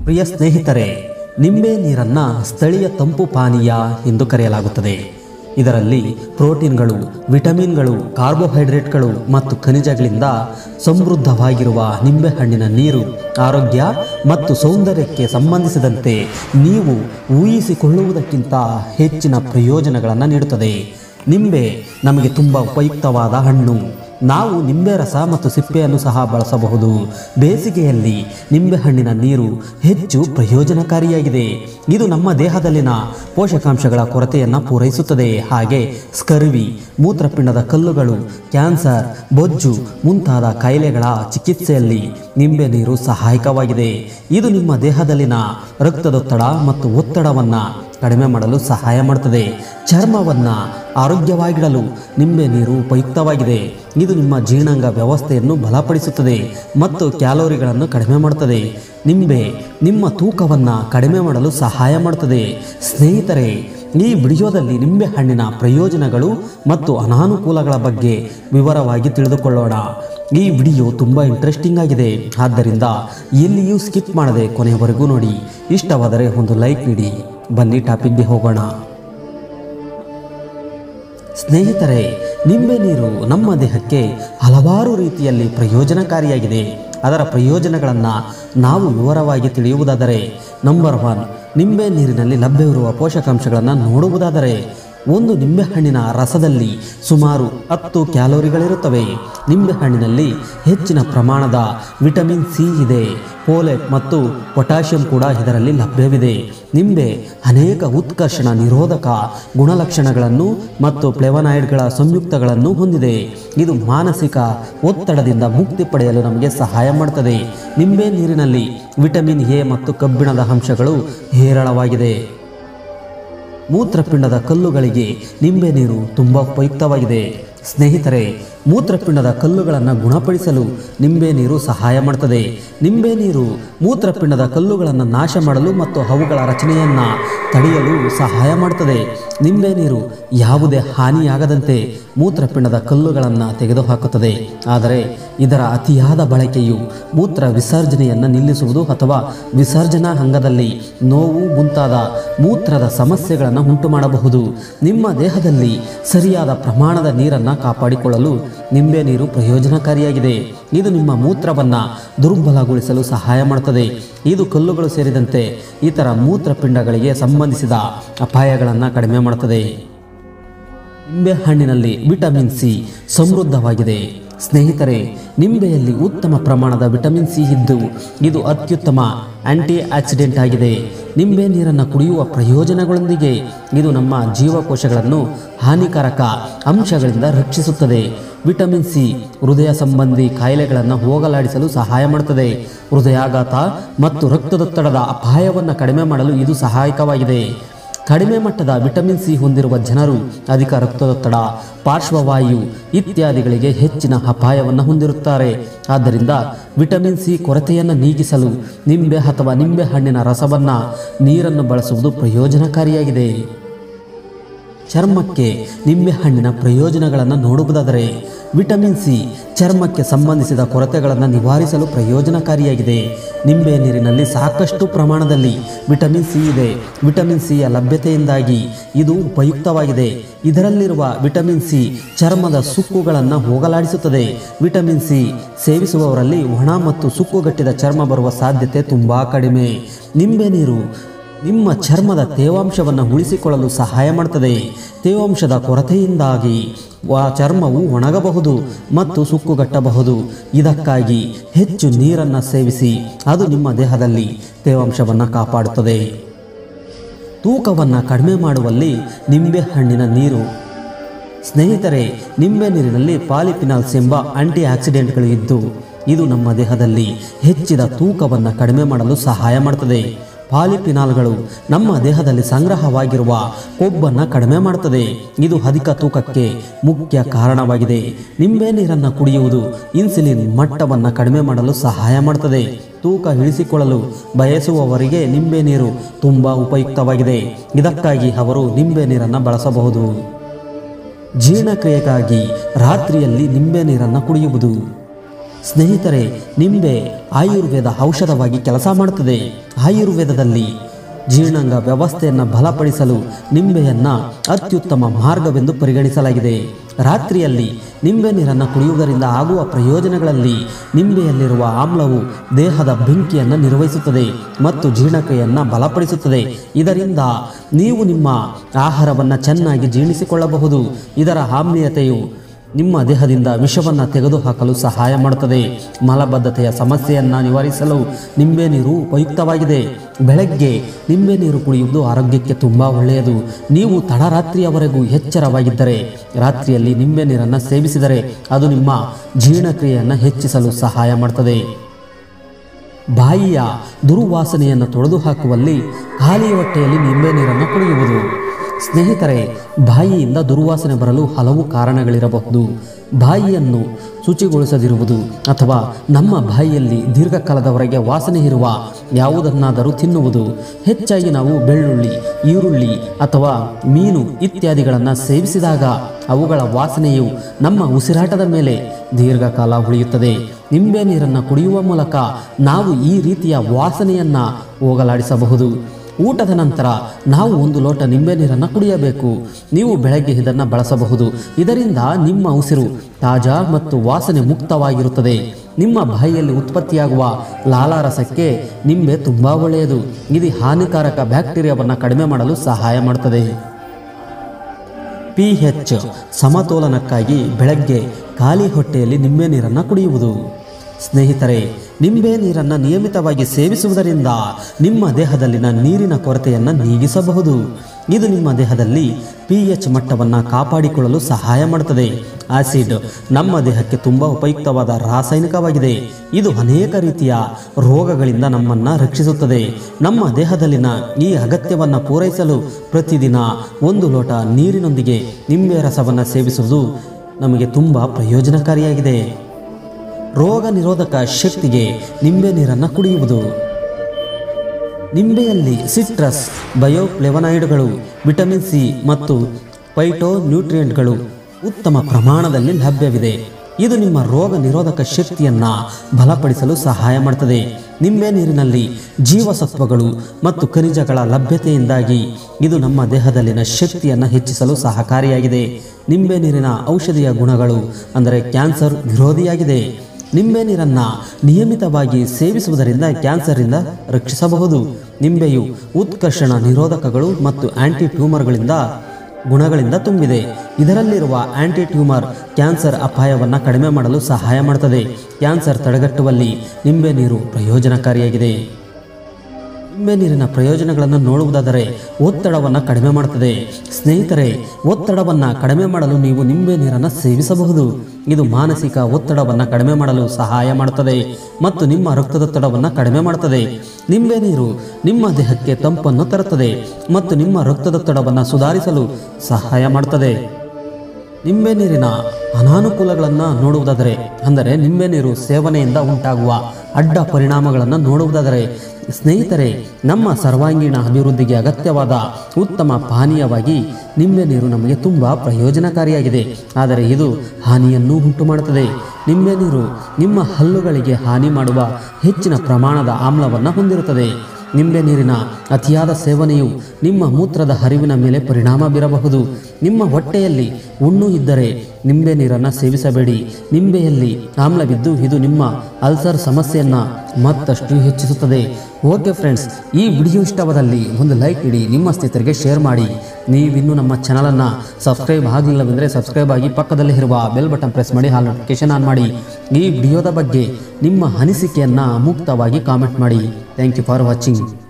ಪ್ರಿಯ ಸ್ನೇಹಿತರೆ ನಿಂಬೆ ನೀರನ್ನು ಸ್ಥಳೀಯ ತಂಪು ಪಾನೀಯ ಎಂದು ಕರೆಯಲಾಗುತ್ತದೆ ಇದರಲ್ಲಿ ಪ್ರೋಟೀನ್ಗಳು ವಿಟಮಿನ್ಗಳು ಕಾರ್ಬೋಹೈಡ್ರೇಟ್ಗಳು ಮತ್ತು ಖನಿಜಗಳಿಂದ ಸಮೃದ್ಧವಾಗಿರುವ ನಿಂಬೆಹಣ್ಣಿನ ನೀರು ಆರೋಗ್ಯ ಮತ್ತು ಸೌಂದರ್ಯಕ್ಕೆ ಸಂಬಂಧಿಸಿದಂತೆ ನೀವು ಊಹಿಸಿಕೊಳ್ಳುವುದಕ್ಕಿಂತ ಹೆಚ್ಚಿನ ಪ್ರಯೋಜನಗಳನ್ನು ನೀಡುತ್ತದೆ ನಿಂಬೆ ನಮಗೆ ತುಂಬ ಉಪಯುಕ್ತವಾದ ಹಣ್ಣು ನಾವು ನಿಂಬೆ ರಸ ಮತ್ತು ಸಿಪ್ಪೆಯನ್ನು ಸಹ ಬಳಸಬಹುದು ಬೇಸಿಗೆಯಲ್ಲಿ ನಿಂಬೆಹಣ್ಣಿನ ನೀರು ಹೆಚ್ಚು ಪ್ರಯೋಜನಕಾರಿಯಾಗಿದೆ ಇದು ನಮ್ಮ ದೇಹದಲ್ಲಿನ ಪೋಷಕಾಂಶಗಳ ಕೊರತೆಯನ್ನು ಪೂರೈಸುತ್ತದೆ ಹಾಗೆ ಸ್ಕರ್ವಿ ಮೂತ್ರಪಿಂಡದ ಕಲ್ಲುಗಳು ಕ್ಯಾನ್ಸರ್ ಬೊಜ್ಜು ಮುಂತಾದ ಕಾಯಿಲೆಗಳ ಚಿಕಿತ್ಸೆಯಲ್ಲಿ ನಿಂಬೆ ನೀರು ಸಹಾಯಕವಾಗಿದೆ ಇದು ನಿಮ್ಮ ದೇಹದಲ್ಲಿನ ರಕ್ತದೊತ್ತಡ ಮತ್ತು ಒತ್ತಡವನ್ನು ಕಡಿಮೆ ಮಾಡಲು ಸಹಾಯ ಮಾಡುತ್ತದೆ ಚರ್ಮವನ್ನು ಆರೋಗ್ಯವಾಗಿಡಲು ನಿಂಬೆ ನೀರು ಉಪಯುಕ್ತವಾಗಿದೆ ಇದು ನಿಮ್ಮ ಜೀರ್ಣಾಂಗ ವ್ಯವಸ್ಥೆಯನ್ನು ಬಲಪಡಿಸುತ್ತದೆ ಮತ್ತು ಕ್ಯಾಲೋರಿಗಳನ್ನು ಕಡಿಮೆ ಮಾಡುತ್ತದೆ ನಿಂಬೆ ನಿಮ್ಮ ತೂಕವನ್ನು ಕಡಿಮೆ ಮಾಡಲು ಸಹಾಯ ಮಾಡುತ್ತದೆ ಸ್ನೇಹಿತರೆ ಈ ವಿಡಿಯೋದಲ್ಲಿ ನಿಂಬೆ ಹಣ್ಣಿನ ಪ್ರಯೋಜನಗಳು ಮತ್ತು ಅನಾನುಕೂಲಗಳ ಬಗ್ಗೆ ವಿವರವಾಗಿ ತಿಳಿದುಕೊಳ್ಳೋಣ ಈ ವಿಡಿಯೋ ತುಂಬ ಇಂಟ್ರೆಸ್ಟಿಂಗ್ ಆಗಿದೆ ಆದ್ದರಿಂದ ಎಲ್ಲಿಯೂ ಸ್ಕಿಪ್ ಮಾಡದೆ ಕೊನೆಯವರೆಗೂ ನೋಡಿ ಇಷ್ಟವಾದರೆ ಒಂದು ಲೈಕ್ ನೀಡಿ ಬನ್ನಿ ಟಾಪಿಕ್ಗೆ ಹೋಗೋಣ ಸ್ನೇಹಿತರೆ ನಿಂಬೆ ನೀರು ನಮ್ಮ ದೇಹಕ್ಕೆ ಹಲವಾರು ರೀತಿಯಲ್ಲಿ ಪ್ರಯೋಜನಕಾರಿಯಾಗಿದೆ ಅದರ ಪ್ರಯೋಜನಗಳನ್ನು ನಾವು ವಿವರವಾಗಿ ತಿಳಿಯುವುದಾದರೆ ನಂಬರ್ ಒನ್ ನಿಂಬೆ ನೀರಿನಲ್ಲಿ ಲಭ್ಯವಿರುವ ಪೋಷಕಾಂಶಗಳನ್ನು ನೋಡುವುದಾದರೆ ಒಂದು ನಿಂಬೆಹಣ್ಣಿನ ರಸದಲ್ಲಿ ಸುಮಾರು ಹತ್ತು ಕ್ಯಾಲೋರಿಗಳಿರುತ್ತವೆ ನಿಂಬೆಹಣ್ಣಿನಲ್ಲಿ ಹೆಚ್ಚಿನ ಪ್ರಮಾಣದ ವಿಟಮಿನ್ ಸಿ ಇದೆ ಫೋಲೆಟ್ ಮತ್ತು ಪೊಟ್ಯಾಷಿಯಂ ಕೂಡ ಇದರಲ್ಲಿ ಲಭ್ಯವಿದೆ ನಿಂಬೆ ಅನೇಕ ಉತ್ಕರ್ಷಣ ನಿರೋಧಕ ಗುಣಲಕ್ಷಣಗಳನ್ನು ಮತ್ತು ಫ್ಲೆವನಾಯ್ಡ್ಗಳ ಸಂಯುಕ್ತಗಳನ್ನು ಹೊಂದಿದೆ ಇದು ಮಾನಸಿಕ ಒತ್ತಡದಿಂದ ಮುಕ್ತಿ ಪಡೆಯಲು ನಮಗೆ ಸಹಾಯ ಮಾಡುತ್ತದೆ ನಿಂಬೆ ನೀರಿನಲ್ಲಿ ವಿಟಮಿನ್ ಎ ಮತ್ತು ಕಬ್ಬಿಣದ ಅಂಶಗಳು ಹೇರಳವಾಗಿದೆ ಮೂತ್ರಪಿಂಡದ ಕಲ್ಲುಗಳಿಗೆ ನಿಂಬೆ ನೀರು ತುಂಬ ಉಪಯುಕ್ತವಾಗಿದೆ ಸ್ನೇಹಿತರೆ ಮೂತ್ರಪಿಂಡದ ಕಲ್ಲುಗಳನ್ನು ಗುಣಪಡಿಸಲು ನಿಂಬೆ ನೀರು ಸಹಾಯ ಮಾಡುತ್ತದೆ ನಿಂಬೆ ನೀರು ಮೂತ್ರಪಿಂಡದ ಕಲ್ಲುಗಳನ್ನು ನಾಶ ಮಾಡಲು ಮತ್ತು ಅವುಗಳ ರಚನೆಯನ್ನು ತಡೆಯಲು ಸಹಾಯ ಮಾಡುತ್ತದೆ ನಿಂಬೆ ನೀರು ಯಾವುದೇ ಹಾನಿಯಾಗದಂತೆ ಮೂತ್ರಪಿಂಡದ ಕಲ್ಲುಗಳನ್ನು ತೆಗೆದುಹಾಕುತ್ತದೆ ಆದರೆ ಇದರ ಅತಿಯಾದ ಬಳಕೆಯು ಮೂತ್ರ ವಿಸರ್ಜನೆಯನ್ನು ನಿಲ್ಲಿಸುವುದು ಅಥವಾ ವಿಸರ್ಜನಾ ಅಂಗದಲ್ಲಿ ನೋವು ಮುಂತಾದ ಮೂತ್ರದ ಸಮಸ್ಯೆಗಳನ್ನು ಉಂಟು ಮಾಡಬಹುದು ನಿಮ್ಮ ದೇಹದಲ್ಲಿ ಸರಿಯಾದ ಪ್ರಮಾಣದ ನೀರನ್ನು ಕಾಪಾಡಿಕೊಳ್ಳಲು ನಿಂಬೆ ನೀರು ಪ್ರಯೋಜನಕಾರಿಯಾಗಿದೆ ಇದು ನಿಮ್ಮ ಮೂತ್ರವನ್ನು ದುರ್ಬಲಗೊಳಿಸಲು ಸಹಾಯ ಮಾಡುತ್ತದೆ ಇದು ಕಲ್ಲುಗಳು ಸೇರಿದಂತೆ ಇತರ ಮೂತ್ರಪಿಂಡಗಳಿಗೆ ಸಂಬಂಧಿಸಿದ ಅಪಾಯಗಳನ್ನು ಕಡಿಮೆ ಮಾಡುತ್ತದೆ ನಿಂಬೆಹಣ್ಣಿನಲ್ಲಿ ವಿಟಮಿನ್ ಸಿ ಸಮೃದ್ಧವಾಗಿದೆ ಸ್ನೇಹಿತರೆ ನಿಂಬೆಯಲ್ಲಿ ಉತ್ತಮ ಪ್ರಮಾಣದ ವಿಟಮಿನ್ ಸಿ ಇದ್ದು ಇದು ಅತ್ಯುತ್ತಮ ಆಂಟಿ ಆಕ್ಸಿಡೆಂಟ್ ಆಗಿದೆ ನಿಂಬೆ ನೀರನ್ನು ಕುಡಿಯುವ ಪ್ರಯೋಜನಗಳೊಂದಿಗೆ ಇದು ನಮ್ಮ ಜೀವಕೋಶಗಳನ್ನು ಹಾನಿಕಾರಕ ಅಂಶಗಳಿಂದ ರಕ್ಷಿಸುತ್ತದೆ ವಿಟಮಿನ್ ಸಿ ಹೃದಯ ಸಂಬಂಧಿ ಕಾಯಿಲೆಗಳನ್ನು ಹೋಗಲಾಡಿಸಲು ಸಹಾಯ ಮಾಡುತ್ತದೆ ಹೃದಯಾಘಾತ ಮತ್ತು ರಕ್ತದೊತ್ತಡದ ಅಪಾಯವನ್ನು ಕಡಿಮೆ ಮಾಡಲು ಇದು ಸಹಾಯಕವಾಗಿದೆ ಕಡಿಮೆ ಮಟ್ಟದ ವಿಟಮಿನ್ ಸಿ ಹೊಂದಿರುವ ಜನರು ಅಧಿಕ ರಕ್ತದೊತ್ತಡ ಪಾರ್ಶ್ವವಾಯು ಇತ್ಯಾದಿಗಳಿಗೆ ಹೆಚ್ಚಿನ ಅಪಾಯವನ್ನು ಹೊಂದಿರುತ್ತಾರೆ ಆದ್ದರಿಂದ ವಿಟಮಿನ್ ಸಿ ಕೊರತೆಯನ್ನು ನೀಗಿಸಲು ನಿಂಬೆ ಅಥವಾ ನಿಂಬೆ ಹಣ್ಣಿನ ರಸವನ್ನು ನೀರನ್ನು ಬಳಸುವುದು ಪ್ರಯೋಜನಕಾರಿಯಾಗಿದೆ ಚರ್ಮಕ್ಕೆ ನಿಂಬೆಹಣ್ಣಿನ ಪ್ರಯೋಜನಗಳನ್ನು ನೋಡುವುದಾದರೆ ವಿಟಮಿನ್ ಸಿ ಚರ್ಮಕ್ಕೆ ಸಂಬಂಧಿಸಿದ ಕೊರತೆಗಳನ್ನು ನಿವಾರಿಸಲು ಪ್ರಯೋಜನಕಾರಿಯಾಗಿದೆ ನಿಂಬೆ ನೀರಿನಲ್ಲಿ ಸಾಕಷ್ಟು ಪ್ರಮಾಣದಲ್ಲಿ ವಿಟಮಿನ್ ಸಿ ಇದೆ ವಿಟಮಿನ್ ಸಿಯ ಲಭ್ಯತೆಯಿಂದಾಗಿ ಇದು ಉಪಯುಕ್ತವಾಗಿದೆ ಇದರಲ್ಲಿರುವ ವಿಟಮಿನ್ ಸಿ ಚರ್ಮದ ಸುಕ್ಕುಗಳನ್ನು ಹೋಗಲಾಡಿಸುತ್ತದೆ ವಿಟಮಿನ್ ಸಿ ಸೇವಿಸುವವರಲ್ಲಿ ಒಣ ಮತ್ತು ಸುಕ್ಕುಗಟ್ಟಿದ ಚರ್ಮ ಬರುವ ಸಾಧ್ಯತೆ ತುಂಬ ಕಡಿಮೆ ನಿಂಬೆ ನೀರು ನಿಮ್ಮ ಚರ್ಮದ ತೇವಾಂಶವನ್ನು ಉಳಿಸಿಕೊಳ್ಳಲು ಸಹಾಯ ಮಾಡುತ್ತದೆ ತೇವಾಂಶದ ಕೊರತೆಯಿಂದಾಗಿ ವ- ಚರ್ಮವು ಒಣಗಬಹುದು ಮತ್ತು ಸುಕ್ಕುಗಟ್ಟಬಹುದು ಇದಕ್ಕಾಗಿ ಹೆಚ್ಚು ನೀರನ್ನು ಸೇವಿಸಿ ಅದು ನಿಮ್ಮ ದೇಹದಲ್ಲಿ ತೇವಾಂಶವನ್ನು ಕಾಪಾಡುತ್ತದೆ ತೂಕವನ್ನು ಕಡಿಮೆ ಮಾಡುವಲ್ಲಿ ನಿಂಬೆಹಣ್ಣಿನ ನೀರು ಸ್ನೇಹಿತರೆ ನಿಂಬೆ ನೀರಿನಲ್ಲಿ ಪಾಲಿಫಿನಾಲ್ಸ್ ಎಂಬ ಆಂಟಿ ಆಕ್ಸಿಡೆಂಟ್ಗಳು ಇದ್ದು ಇದು ನಮ್ಮ ದೇಹದಲ್ಲಿ ಹೆಚ್ಚಿದ ತೂಕವನ್ನು ಕಡಿಮೆ ಮಾಡಲು ಸಹಾಯ ಮಾಡುತ್ತದೆ ಪಾಲಿಫಿನಾಲ್ಗಳು ನಮ್ಮ ದೇಹದಲ್ಲಿ ಸಂಗ್ರಹವಾಗಿರುವ ಕೊಬ್ಬನ್ನು ಕಡಿಮೆ ಮಾಡುತ್ತದೆ ಇದು ಅಧಿಕ ತೂಕಕ್ಕೆ ಮುಖ್ಯ ಕಾರಣವಾಗಿದೆ ನಿಂಬೆ ನೀರನ್ನು ಕುಡಿಯುವುದು ಇನ್ಸುಲಿನ್ ಮಟ್ಟವನ್ನು ಕಡಿಮೆ ಮಾಡಲು ಸಹಾಯ ಮಾಡುತ್ತದೆ ತೂಕ ಇಳಿಸಿಕೊಳ್ಳಲು ಬಯಸುವವರಿಗೆ ನಿಂಬೆ ನೀರು ತುಂಬ ಉಪಯುಕ್ತವಾಗಿದೆ ಇದಕ್ಕಾಗಿ ಅವರು ನಿಂಬೆ ನೀರನ್ನು ಬಳಸಬಹುದು ಜೀರ್ಣಕ್ರಿಯೆಗಾಗಿ ರಾತ್ರಿಯಲ್ಲಿ ನಿಂಬೆ ನೀರನ್ನು ಕುಡಿಯುವುದು ಸ್ನೇಹಿತರೆ ನಿಂಬೆ ಆಯುರ್ವೇದ ಔಷಧವಾಗಿ ಕೆಲಸ ಮಾಡುತ್ತದೆ ಆಯುರ್ವೇದದಲ್ಲಿ ಜೀರ್ಣಾಂಗ ವ್ಯವಸ್ಥೆಯನ್ನು ಬಲಪಡಿಸಲು ನಿಂಬೆಯನ್ನು ಅತ್ಯುತ್ತಮ ಮಾರ್ಗವೆಂದು ಪರಿಗಣಿಸಲಾಗಿದೆ ರಾತ್ರಿಯಲ್ಲಿ ನಿಂಬೆ ನೀರನ್ನು ಕುಡಿಯುವುದರಿಂದ ಆಗುವ ಪ್ರಯೋಜನಗಳಲ್ಲಿ ನಿಂಬೆಯಲ್ಲಿರುವ ಆಮ್ಲವು ದೇಹದ ಬೆಂಕಿಯನ್ನು ನಿರ್ವಹಿಸುತ್ತದೆ ಮತ್ತು ಜೀರ್ಣಕ್ರಿಯೆಯನ್ನು ಬಲಪಡಿಸುತ್ತದೆ ಇದರಿಂದ ನೀವು ನಿಮ್ಮ ಆಹಾರವನ್ನು ಚೆನ್ನಾಗಿ ಜೀರ್ಣಿಸಿಕೊಳ್ಳಬಹುದು ಇದರ ಆಮ್ಲೀಯತೆಯು ನಿಮ್ಮ ದೇಹದಿಂದ ವಿಷವನ್ನು ತೆಗೆದುಹಾಕಲು ಸಹಾಯ ಮಾಡುತ್ತದೆ ಮಲಬದ್ಧತೆಯ ಸಮಸ್ಯೆಯನ್ನು ನಿವಾರಿಸಲು ನಿಂಬೆ ನೀರು ಉಪಯುಕ್ತವಾಗಿದೆ ಬೆಳಗ್ಗೆ ನಿಂಬೆ ನೀರು ಕುಡಿಯುವುದು ಆರೋಗ್ಯಕ್ಕೆ ತುಂಬ ಒಳ್ಳೆಯದು ನೀವು ತಡರಾತ್ರಿಯವರೆಗೂ ಎಚ್ಚರವಾಗಿದ್ದರೆ ರಾತ್ರಿಯಲ್ಲಿ ನಿಂಬೆ ನೀರನ್ನು ಸೇವಿಸಿದರೆ ಅದು ನಿಮ್ಮ ಜೀರ್ಣಕ್ರಿಯೆಯನ್ನು ಹೆಚ್ಚಿಸಲು ಸಹಾಯ ಮಾಡುತ್ತದೆ ಬಾಯಿಯ ದುರ್ವಾಸನೆಯನ್ನು ತೊಡೆದು ಹಾಕುವಲ್ಲಿ ಖಾಲಿ ಹೊಟ್ಟೆಯಲ್ಲಿ ನಿಂಬೆ ನೀರನ್ನು ಕುಡಿಯುವುದು ಸ್ನೇಹಿತರೆ ಬಾಯಿಯಿಂದ ದುರ್ವಾಸನೆ ಬರಲು ಹಲವು ಕಾರಣಗಳಿರಬಹುದು ಬಾಯಿಯನ್ನು ಶುಚಿಗೊಳಿಸದಿರುವುದು ಅಥವಾ ನಮ್ಮ ಬಾಯಿಯಲ್ಲಿ ದೀರ್ಘಕಾಲದವರೆಗೆ ವಾಸನೆ ಇರುವ ಯಾವುದನ್ನಾದರೂ ತಿನ್ನುವುದು ಹೆಚ್ಚಾಗಿ ನಾವು ಬೆಳ್ಳುಳ್ಳಿ ಈರುಳ್ಳಿ ಅಥವಾ ಮೀನು ಇತ್ಯಾದಿಗಳನ್ನು ಸೇವಿಸಿದಾಗ ಅವುಗಳ ವಾಸನೆಯು ನಮ್ಮ ಉಸಿರಾಟದ ಮೇಲೆ ದೀರ್ಘಕಾಲ ಉಳಿಯುತ್ತದೆ ನಿಂಬೆ ನೀರನ್ನು ಕುಡಿಯುವ ಮೂಲಕ ನಾವು ಈ ರೀತಿಯ ವಾಸನೆಯನ್ನು ಹೋಗಲಾಡಿಸಬಹುದು ಊಟದ ನಂತರ ನಾವು ಒಂದು ಲೋಟ ನಿಂಬೆ ನೀರನ್ನು ಕುಡಿಯಬೇಕು ನೀವು ಬೆಳಗ್ಗೆ ಇದನ್ನು ಬಳಸಬಹುದು ಇದರಿಂದ ನಿಮ್ಮ ಉಸಿರು ತಾಜಾ ಮತ್ತು ವಾಸನೆ ಮುಕ್ತವಾಗಿರುತ್ತದೆ ನಿಮ್ಮ ಬಾಯಿಯಲ್ಲಿ ಉತ್ಪತ್ತಿಯಾಗುವ ಲಾಲಾರಸಕ್ಕೆ ನಿಂಬೆ ತುಂಬ ಒಳ್ಳೆಯದು ಇದು ಹಾನಿಕಾರಕ ಬ್ಯಾಕ್ಟೀರಿಯಾವನ್ನು ಕಡಿಮೆ ಮಾಡಲು ಸಹಾಯ ಮಾಡುತ್ತದೆ ಪಿ ಎಚ್ ಸಮತೋಲನಕ್ಕಾಗಿ ಬೆಳಗ್ಗೆ ಖಾಲಿ ಹೊಟ್ಟೆಯಲ್ಲಿ ನಿಂಬೆ ನೀರನ್ನು ಕುಡಿಯುವುದು ಸ್ನೇಹಿತರೆ ನಿಂಬೆ ನೀರನ್ನು ನಿಯಮಿತವಾಗಿ ಸೇವಿಸುವುದರಿಂದ ನಿಮ್ಮ ದೇಹದಲ್ಲಿನ ನೀರಿನ ಕೊರತೆಯನ್ನು ನೀಗಿಸಬಹುದು ಇದು ನಿಮ್ಮ ದೇಹದಲ್ಲಿ ಪಿ ಎಚ್ ಮಟ್ಟವನ್ನು ಕಾಪಾಡಿಕೊಳ್ಳಲು ಸಹಾಯ ಮಾಡುತ್ತದೆ ಆಸಿಡ್ ನಮ್ಮ ದೇಹಕ್ಕೆ ತುಂಬ ಉಪಯುಕ್ತವಾದ ರಾಸಾಯನಿಕವಾಗಿದೆ ಇದು ಅನೇಕ ರೀತಿಯ ರೋಗಗಳಿಂದ ನಮ್ಮನ್ನು ರಕ್ಷಿಸುತ್ತದೆ ನಮ್ಮ ದೇಹದಲ್ಲಿನ ಈ ಅಗತ್ಯವನ್ನು ಪೂರೈಸಲು ಪ್ರತಿದಿನ ಒಂದು ಲೋಟ ನೀರಿನೊಂದಿಗೆ ನಿಂಬೆ ರಸವನ್ನು ಸೇವಿಸುವುದು ನಮಗೆ ತುಂಬ ಪ್ರಯೋಜನಕಾರಿಯಾಗಿದೆ ರೋಗ ನಿರೋಧಕ ಶಕ್ತಿಗೆ ನಿಂಬೆ ನೀರನ್ನು ಕುಡಿಯುವುದು ನಿಂಬೆಯಲ್ಲಿ ಸಿಟ್ರಸ್ ಬಯೋಫ್ಲೆವನಾಯ್ಡ್ಗಳು ವಿಟಮಿನ್ ಸಿ ಮತ್ತು ಪೈಟೋ ನ್ಯೂಟ್ರಿಯೆಂಟ್ಗಳು ಉತ್ತಮ ಪ್ರಮಾಣದಲ್ಲಿ ಲಭ್ಯವಿದೆ ಇದು ನಿಮ್ಮ ರೋಗ ನಿರೋಧಕ ಶಕ್ತಿಯನ್ನು ಬಲಪಡಿಸಲು ಸಹಾಯ ಮಾಡುತ್ತದೆ ನಿಂಬೆ ನೀರಿನಲ್ಲಿ ಜೀವಸತ್ವಗಳು ಮತ್ತು ಖನಿಜಗಳ ಲಭ್ಯತೆಯಿಂದಾಗಿ ಇದು ನಮ್ಮ ದೇಹದಲ್ಲಿನ ಶಕ್ತಿಯನ್ನು ಹೆಚ್ಚಿಸಲು ಸಹಕಾರಿಯಾಗಿದೆ ನಿಂಬೆ ನೀರಿನ ಔಷಧೀಯ ಗುಣಗಳು ಅಂದರೆ ಕ್ಯಾನ್ಸರ್ ವಿರೋಧಿಯಾಗಿದೆ ನಿಂಬೆ ನೀರನ್ನು ನಿಯಮಿತವಾಗಿ ಸೇವಿಸುವುದರಿಂದ ಕ್ಯಾನ್ಸರಿಂದ ರಕ್ಷಿಸಬಹುದು ನಿಂಬೆಯು ಉತ್ಕರ್ಷಣ ನಿರೋಧಕಗಳು ಮತ್ತು ಆಂಟಿ ಟ್ಯೂಮರ್ಗಳಿಂದ ಗುಣಗಳಿಂದ ತುಂಬಿದೆ ಇದರಲ್ಲಿರುವ ಆಂಟಿ ಟ್ಯೂಮರ್ ಕ್ಯಾನ್ಸರ್ ಅಪಾಯವನ್ನು ಕಡಿಮೆ ಮಾಡಲು ಸಹಾಯ ಮಾಡುತ್ತದೆ ಕ್ಯಾನ್ಸರ್ ತಡೆಗಟ್ಟುವಲ್ಲಿ ನಿಂಬೆ ನೀರು ಪ್ರಯೋಜನಕಾರಿಯಾಗಿದೆ ನಿಂಬೆ ನೀರಿನ ಪ್ರಯೋಜನಗಳನ್ನು ನೋಡುವುದಾದರೆ ಒತ್ತಡವನ್ನು ಕಡಿಮೆ ಮಾಡುತ್ತದೆ ಸ್ನೇಹಿತರೆ ಒತ್ತಡವನ್ನು ಕಡಿಮೆ ಮಾಡಲು ನೀವು ನಿಂಬೆ ನೀರನ್ನು ಸೇವಿಸಬಹುದು ಇದು ಮಾನಸಿಕ ಒತ್ತಡವನ್ನು ಕಡಿಮೆ ಮಾಡಲು ಸಹಾಯ ಮಾಡುತ್ತದೆ ಮತ್ತು ನಿಮ್ಮ ರಕ್ತದೊತ್ತಡವನ್ನು ಕಡಿಮೆ ಮಾಡುತ್ತದೆ ನಿಂಬೆ ನೀರು ನಿಮ್ಮ ದೇಹಕ್ಕೆ ತಂಪನ್ನು ತರುತ್ತದೆ ಮತ್ತು ನಿಮ್ಮ ರಕ್ತದೊತ್ತಡವನ್ನು ಸುಧಾರಿಸಲು ಸಹಾಯ ಮಾಡುತ್ತದೆ ನಿಂಬೆ ನೀರಿನ ಅನಾನುಕೂಲಗಳನ್ನು ನೋಡುವುದಾದರೆ ಅಂದರೆ ನಿಂಬೆ ನೀರು ಸೇವನೆಯಿಂದ ಉಂಟಾಗುವ ಅಡ್ಡ ಪರಿಣಾಮಗಳನ್ನು ನೋಡುವುದಾದರೆ ಸ್ನೇಹಿತರೆ ನಮ್ಮ ಸರ್ವಾಂಗೀಣ ಅಭಿವೃದ್ಧಿಗೆ ಅಗತ್ಯವಾದ ಉತ್ತಮ ಪಾನೀಯವಾಗಿ ನಿಂಬೆ ನೀರು ನಮಗೆ ತುಂಬ ಪ್ರಯೋಜನಕಾರಿಯಾಗಿದೆ ಆದರೆ ಇದು ಹಾನಿಯನ್ನೂ ಉಂಟು ಮಾಡುತ್ತದೆ ನಿಂಬೆ ನೀರು ನಿಮ್ಮ ಹಲ್ಲುಗಳಿಗೆ ಹಾನಿ ಮಾಡುವ ಹೆಚ್ಚಿನ ಪ್ರಮಾಣದ ಆಮ್ಲವನ್ನು ಹೊಂದಿರುತ್ತದೆ ನಿಂಬೆ ನೀರಿನ ಅತಿಯಾದ ಸೇವನೆಯು ನಿಮ್ಮ ಮೂತ್ರದ ಹರಿವಿನ ಮೇಲೆ ಪರಿಣಾಮ ಬೀರಬಹುದು ನಿಮ್ಮ ಹೊಟ್ಟೆಯಲ್ಲಿ ಹುಣ್ಣು ಇದ್ದರೆ ನಿಂಬೆ ನೀರನ್ನು ಸೇವಿಸಬೇಡಿ ನಿಂಬೆಯಲ್ಲಿ ಆಮ್ಲವಿದ್ದು ಇದು ನಿಮ್ಮ ಅಲ್ಸರ್ ಸಮಸ್ಯೆಯನ್ನು ಮತ್ತಷ್ಟು ಹೆಚ್ಚಿಸುತ್ತದೆ ಓಕೆ ಫ್ರೆಂಡ್ಸ್ ಈ ವಿಡಿಯೋ ಇಷ್ಟವಾದಲ್ಲಿ ಒಂದು ಲೈಕ್ ಇಡಿ ನಿಮ್ಮ ಸ್ನೇಹಿತರಿಗೆ ಶೇರ್ ಮಾಡಿ ನೀವಿನ್ನೂ ನಮ್ಮ ಚಾನಲನ್ನು ಸಬ್ಸ್ಕ್ರೈಬ್ ಆಗಲಿಲ್ಲವೆಂದರೆ ಸಬ್ಸ್ಕ್ರೈಬ್ ಆಗಿ ಪಕ್ಕದಲ್ಲಿ ಇರುವ ಬೆಲ್ ಬಟನ್ ಪ್ರೆಸ್ ಮಾಡಿ ಹಾಲ್ ನೋಟಿಫಿಕೇಶನ್ ಆನ್ ಮಾಡಿ ಈ ವಿಡಿಯೋದ ಬಗ್ಗೆ ನಿಮ್ಮ ಅನಿಸಿಕೆಯನ್ನು ಮುಕ್ತವಾಗಿ ಕಾಮೆಂಟ್ ಮಾಡಿ ಥ್ಯಾಂಕ್ ಯು ಫಾರ್ ವಾಚಿಂಗ್